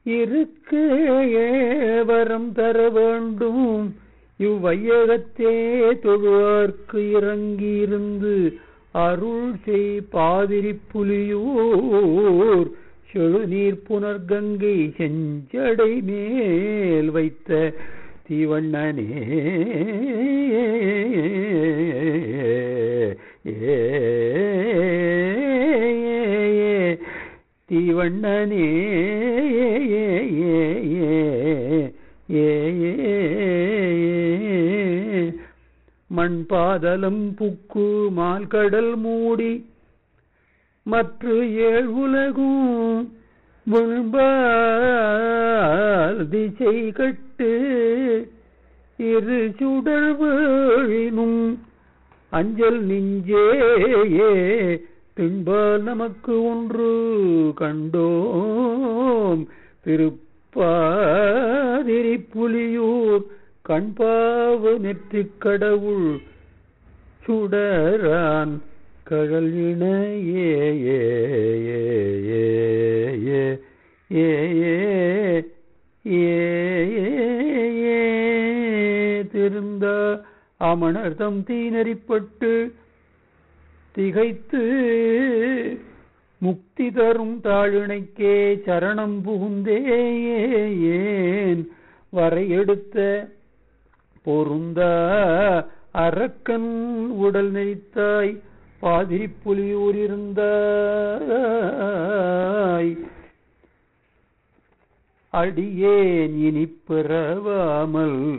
இருக்க வரம் தர வேண்டும் இவ்வையகத்தே தொழுவார்க்கு இறங்கியிருந்து அருள் செய் பாதிரி புலியூர் செழுநீர் புனர்கங்கை செஞ்சடை மேல் வைத்த தீவண்ணனே ஏ தீவண்ணனே மண் பாதலம் புக்கு மால்கடல் மூடி மற்ற ஏழ் உலகும் விண்பால் திசை கட்டு இரு சுடர் வேழினும் அஞ்சல் நெஞ்சேயே தின்பால் நமக்கு ஒன்று கண்டோம் திருப்பாதிரி புலியூர் கண்பாவு நெற்றிக் கடவுள் சுடரான் கழல் இணையே ஏ ஏ ஏ ஏ ஏ ஏ ஏ திருந்த அமணர்தம் தீநெறிப்பட்டு திகைத்து முக்தி தரும் தாழிணைக்கே சரணம் புகுந்தே ஏன் வரையெடுத்த பொருந்த அரக்கன் உடல் நெறித்தாய் பாதிரி புலியூர் இருந்தாய் அடியேன் இனி பிறவாமல்